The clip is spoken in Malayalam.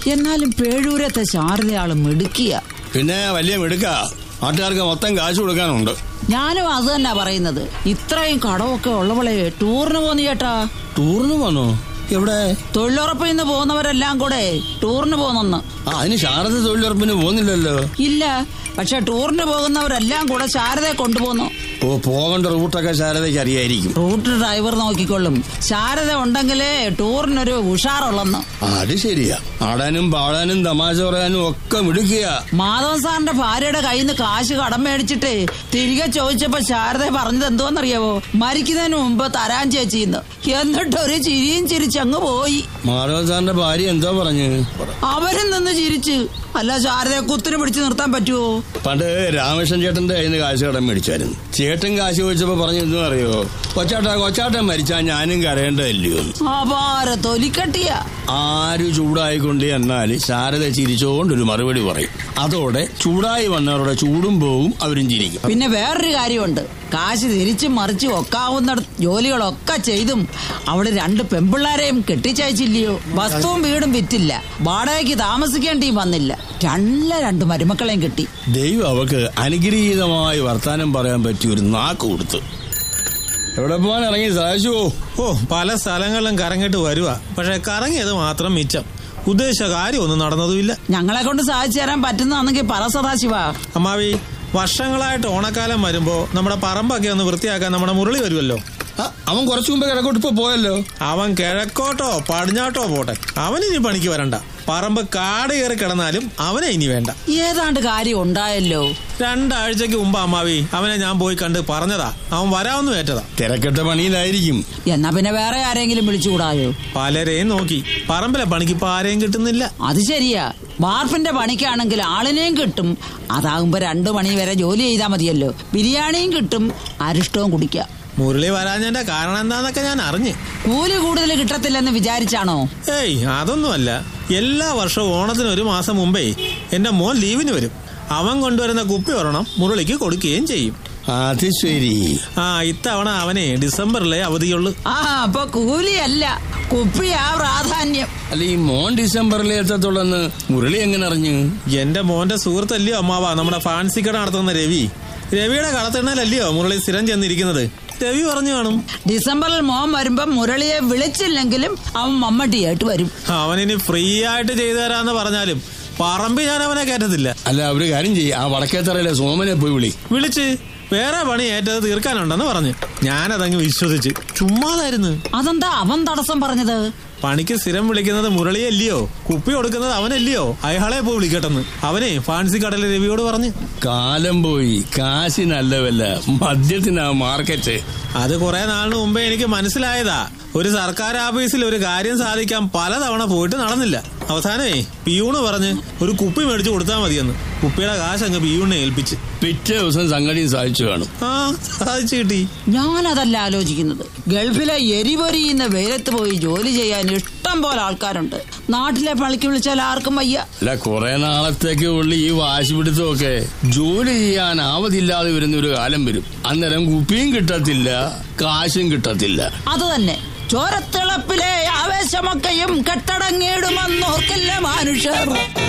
എന്നാലും പേഴൂരത്തെ ശാരദയാള് മിടുക്കിയ പിന്നെ വലിയ മിടുക്ക നാട്ടുകാർക്ക് മൊത്തം കാശ് കൊടുക്കാനുണ്ട് ഞാനും അത് തന്നെ പറയുന്നത് ഇത്രയും കടമൊക്കെ ഉള്ളവളെ ടൂറിന് പോന്നു ചേട്ടാ ടൂറിന് പോന്നോ എവിടെ തൊഴിലുറപ്പിൽ നിന്ന് പോകുന്നവരെല്ലാം കൂടെ ടൂറിന് പോന്നെന്ന് ആ അതിന് ശാരദ തൊഴിലുറപ്പിന് പോകുന്നില്ലല്ലോ ഇല്ല പക്ഷെ ടൂറിന് പോകുന്നവരെല്ലാം കൂടെ ശാരദയെ കൊണ്ടുപോന്നു ഓ പോകേണ്ട റൂട്ടൊക്കെ ശാരദയ്ക്ക് അറിയായിരിക്കും റൂട്ട് ഡ്രൈവർ നോക്കിക്കൊള്ളും ശാരദ ഉണ്ടെങ്കിലേ ടൂറിനൊരു ഉഷാറുള്ളെന്ന് ആ, അത് ശരിയാ ആടാനും പാടാനും തമാശ പറയാനും ഒക്കെ മിടുക്കിയ മാധവൻ സാറിന്റെ ഭാര്യയുടെ കയ്യിൽ നിന്ന് കാശ് കടം മേടിച്ചിട്ട് തിരികെ ചോദിച്ചപ്പോ ശാരദ പറഞ്ഞത് എന്തോന്നറിയാവോ മരിക്കുന്നതിന് മുമ്പ് തരാൻ ചേച്ചിന്ന് എന്നിട്ട് ഒരു ചിരിയും ചിരിച്ചങ്ങ് പോയി മാധവൻ സാറിന്റെ ഭാര്യ എന്തോ പറഞ്ഞു അവരും നിന്ന് ചിരിച്ച് അല്ല ശാരദയെ കുത്തിന് പിടിച്ച് നിർത്താൻ പറ്റുമോ പണ്ട് രാമകൃഷ്ണൻ ചേട്ടന്റെ കയ്യിൽ നിന്ന് കാശ് കടം മേടിച്ചായിരുന്നു ചേട്ടൻ കാശ് ചോദിച്ചപ്പോ പറഞ്ഞു എന്തും അറിയോ കൊച്ചാട്ട കൊച്ചാട്ടൻ മരിച്ചാ ഞാനും കരയേണ്ടതല്ലയോ അപാര തൊലിക്കട്ടിയ ആര് ചൂടായിക്കൊണ്ട് എന്നാൽ ശാരദ ചിരിച്ചോണ്ടൊരു മറുപടി പറയും അതോടെ ചൂടായി വന്നവരുടെ ചൂടും പോവും അവരും ചിരിക്കും പിന്നെ വേറൊരു കാര്യമുണ്ട് കാശ് തിരിച്ചും മറിച്ചും ഒക്കാവുന്ന ജോലികളൊക്കെ ചെയ്തും അവിടെ രണ്ട് പെമ്പിള്ളാരെയും കെട്ടിച്ചയച്ചില്ലയോ വസ്തുവും വീടും വിറ്റില്ല വാടകയ്ക്ക് താമസിക്കേണ്ടിയും വന്നില്ല നല്ല രണ്ട് മരുമക്കളെയും കിട്ടി ദൈവം അവക്ക് അനുഗ്രഹീതമായി വർത്താനം പറയാൻ പറ്റിയ ഒരു നാക്ക് കൊടുത്തു എവിടെ പോകാൻ ഇറങ്ങി സാധിച്ചുവോ ഓ പല സ്ഥലങ്ങളിലും കറങ്ങിട്ട് വരുക പക്ഷെ കറങ്ങിയത് മാത്രം മിച്ചം ഉദ്ദേശിച്ച കാര്യമൊന്നും നടന്നതുമില്ല ഞങ്ങളെ കൊണ്ട് സാധിച്ചു തരാൻ പറ്റുന്നതാണെങ്കിൽ പറ സദാശിവ അമ്മാവി വർഷങ്ങളായിട്ട് ഓണക്കാലം വരുമ്പോ നമ്മുടെ പറമ്പൊക്കെ ഒന്ന് വൃത്തിയാക്കാൻ നമ്മുടെ മുരളി വരുമല്ലോ ആ, അവൻ കുറച്ചു മുമ്പ് കിഴക്കോട്ട് ഇപ്പൊ പോയല്ലോ അവൻ കിഴക്കോട്ടോ പടിഞ്ഞാട്ടോ പോട്ടെ അവനിനി പണിക്ക് വരണ്ട പറമ്പ് കാട് കയറി കിടന്നാലും അവനെ ഇനി വേണ്ട ഏതാണ്ട് കാര്യം ഉണ്ടായല്ലോ രണ്ടാഴ്ചക്ക് മുമ്പ് അമ്മാവി അവനെ ഞാൻ പോയി കണ്ട് പറഞ്ഞതാ അവൻ വരാമെന്ന് ഏറ്റതാ തിരക്കെട്ട പണിയിലായിരിക്കും എന്നാ പിന്നെ വേറെ ആരെങ്കിലും വിളിച്ചുകൂടായോ പലരെയും നോക്കി പറമ്പിലെ പണിക്ക് ഇപ്പൊ ആരെയും കിട്ടുന്നില്ല അത് ശരിയാ വാർപ്പിന്റെ പണിക്കാണെങ്കിൽ ആളിനെയും കിട്ടും അതാകുമ്പോ രണ്ടു മണി വരെ ജോലി ചെയ്താൽ മതിയല്ലോ ബിരിയാണിയും കിട്ടും അരിഷ്ടവും കുടിക്കാം മുരളി വരാഞ്ഞതിന്റെ കാരണം എന്താന്നൊക്കെ ഞാൻ അറിഞ്ഞ് കൂലി കൂടുതൽ കിട്ടത്തില്ലെന്ന് വിചാരിച്ചാണോ ഏയ് അതൊന്നുമല്ല എല്ലാ വർഷവും ഓണത്തിന് ഒരു മാസം മുമ്പേ എന്റെ മോൻ ലീവിന് വരും അവൻ കൊണ്ടുവരുന്ന കുപ്പി ഒരെണ്ണം മുരളിക്ക് കൊടുക്കുകയും ചെയ്യും അത് ശരി ആ ഇത്തവണ അവനെ ഡിസംബറിലെ അവധിയുള്ളു ആ അപ്പൊ കൂലിയല്ല കുപ്പിയാ പ്രാധാന്യം അല്ല ഈ മോൻ ഡിസംബറിലെ എത്തത്തുള്ളെന്ന് മുരളി എങ്ങനെ അറിഞ്ഞു എന്റെ മോന്റെ സുഹൃത്തല്ലയോ അമ്മാവ നമ്മുടെ ഫാൻസി കട നടത്തുന്ന രവി രവിയുടെ കളത്തിണ്ണലല്ലയോ മുരളി സ്ഥിരം ചെന്നിരിക്കുന്നത് രവി പറഞ്ഞു കാണും ഡിസംബറിൽ മോൻ വരുമ്പോ മുരളിയെ വിളിച്ചില്ലെങ്കിലും അവൻ മമ്മട്ടിയായിട്ട് വരും അവനിനി ഫ്രീ ആയിട്ട് ചെയ്തു തരാന്ന് പറഞ്ഞാലും പറമ്പിൽ ഞാൻ അവനെ കയറ്റത്തില്ല അല്ല ഒരു കാര്യം ചെയ്യും ആ വടക്കേത്തറയിലെ സോമനെ പോയി വിളി വിളിച്ച് വേറെ പണി ഏറ്റത് തീർക്കാനുണ്ടെന്ന് പറഞ്ഞു ഞാനതങ്ങ് വിശ്വസിച്ച് ചുമ്മാതായിരുന്നു അതെന്താ അവൻ തടസ്സം പറഞ്ഞത് പണിക്ക് സ്ഥിരം വിളിക്കുന്നത് മുരളിയല്ലയോ കുപ്പി കൊടുക്കുന്നത് അവനല്ലയോ അയാളെ പോയി വിളിക്കട്ടെന്ന് അവനെ ഫാൻസി കടലിൽ രവിയോട് പറഞ്ഞു കാലം പോയി കാശിനല്ലവല്ല മദ്യത്തിനാ മാർക്കറ്റ് അത് കുറെ നാളിന് മുമ്പേ എനിക്ക് മനസ്സിലായതാ ഒരു സർക്കാർ ഓഫീസിൽ ഒരു കാര്യം സാധിക്കാൻ പലതവണ പോയിട്ട് നടന്നില്ല അവസാനമേ പിയൂണ് പറഞ്ഞ് ഒരു കുപ്പി മേടിച്ചു കൊടുത്താൽ മതിയെന്ന് കുപ്പിയുടെ കാശ് അങ്ങ് പിയൂണിനെ ഏൽപ്പിച്ച് പിറ്റേ ദിവസം സംഗതിയും സാധിച്ചു കാണും ആ സാധിച്ചു കിട്ടി ഞാനതല്ല ആലോചിക്കുന്നത് ഗൾഫിലെ എരിപൊരിയുന്ന വെയിലത്ത് പോയി ജോലി ചെയ്യാൻ ഇഷ്ടം പോലെ ആൾക്കാരുണ്ട് നാട്ടിലെ പണിക്ക് വിളിച്ചാൽ ആർക്കും വയ്യ അല്ല കുറെ നാളത്തേക്ക് ഉള്ളി ഈ വാശി പിടുത്തമൊക്കെ ജോലി ചെയ്യാൻ ആവതില്ലാതെ വരുന്ന ഒരു കാലം വരും അന്നേരം കുപ്പിയും കിട്ടത്തില്ല കാശും കിട്ടത്തില്ല അത് തന്നെ ചോരത്തിളപ്പിലെ ആവേശമൊക്കെയും കെട്ടടങ്ങിയിടുമെന്നോർക്കില്ല മനുഷ്യർ